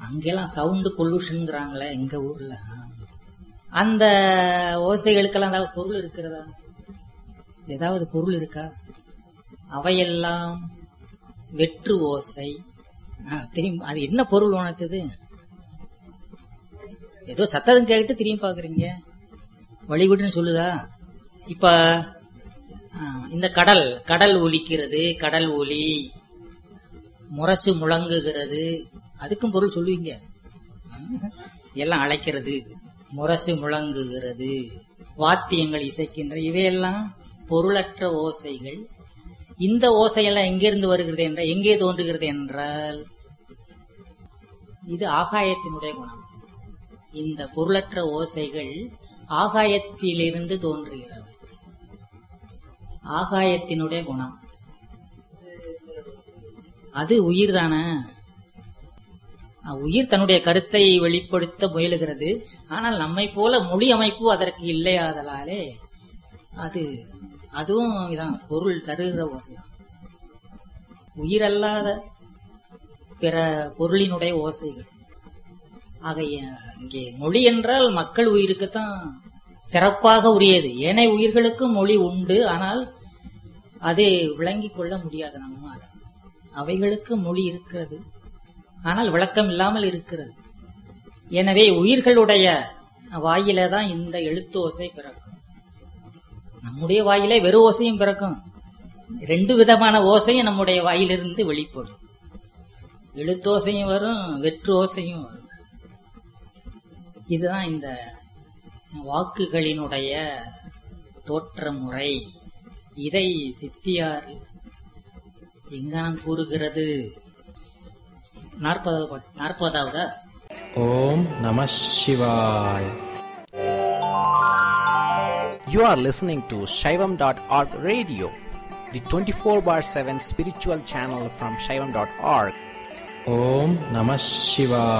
அங்கெல்லாம் சவுண்டு பொல்யூஷன்ங்கிறாங்களே எங்க ஊர்ல அந்த ஓசைகளுக்கெல்லாம் ஏதாவது பொருள் இருக்கிறதா ஏதாவது பொருள் இருக்கா அவையெல்லாம் வெற்று ஓசை ஆ, திரும்பி அது என்ன பொருள் உணர்த்துது ஏதோ சத்தம் கேட்டு திரும்பி பாக்குறீங்க வழிவிடுன்னு சொல்லுதா இப்ப ஆ, இந்த கடல் கடல் ஒலிக்கிறது கடல் ஒலி முரசு முழங்குகிறது அதுக்கும் பொருள் சொல்லுவீங்க எல்லாம் அழைக்கிறது முரசு முழங்குகிறது வாத்தியங்கள் இசைக்கின்ற இவையெல்லாம் பொருளற்ற ஓசைகள் இந்த ஓசையெல்லாம் எங்கிருந்து வருகிறது என்றால் எங்கே தோன்றுகிறது என்றால் இது ஆகாயத்தினுடைய குணம் இந்த பொருளற்ற ஓசைகள் ஆகாயத்திலிருந்து தோன்றுகிறது ஆகாயத்தினுடைய குணம் அது உயிர் தானே உயிர் தன்னுடைய கருத்தை வெளிப்படுத்த முயலுகிறது ஆனால் நம்மை போல மொழி அமைப்பு அதற்கு இல்லையாதலாலே அது அதுவும் இதான் பொருள் தருகிற ஓசைதான் உயிரல்லாத பிற பொருளினுடைய ஓசைகள் ஆக இ- இங்கே மொழி என்றால் மக்கள் உயிருக்குத்தான் சிறப்பாக உரியது ஏனைய உயிர்களுக்கும் மொழி உண்டு ஆனால் அது விளங்கிக் கொள்ள முடியாது நம்மால் அவைகளுக்கு மொழி இருக்கிறது ஆனால் விளக்கம் இல்லாமல் இருக்கிறது எனவே உயிர்களுடைய வாயில தான் இந்த எழுத்து ஓசை பிறக்கும் நம்முடைய வாயிலே வெறு ஓசையும் பிறக்கும் ரெண்டு விதமான ஓசையும் நம்முடைய வாயிலிருந்து வெளிப்படும் எழுத்தோசையும் வரும் வெற்று ஓசையும் வரும் இதுதான் இந்த வாக்குகளினுடைய தோற்ற முறை இதை சித்தியார் எங்கானம் கூறுகிறது நாற்பதாவது பாட்டு நாற்பதாவதா ஓம் நம சிவாய் You are listening to Shaivam.org radio, the 24 bar 7 spiritual channel from Shaivam.org. ஓம் நம சிவாய்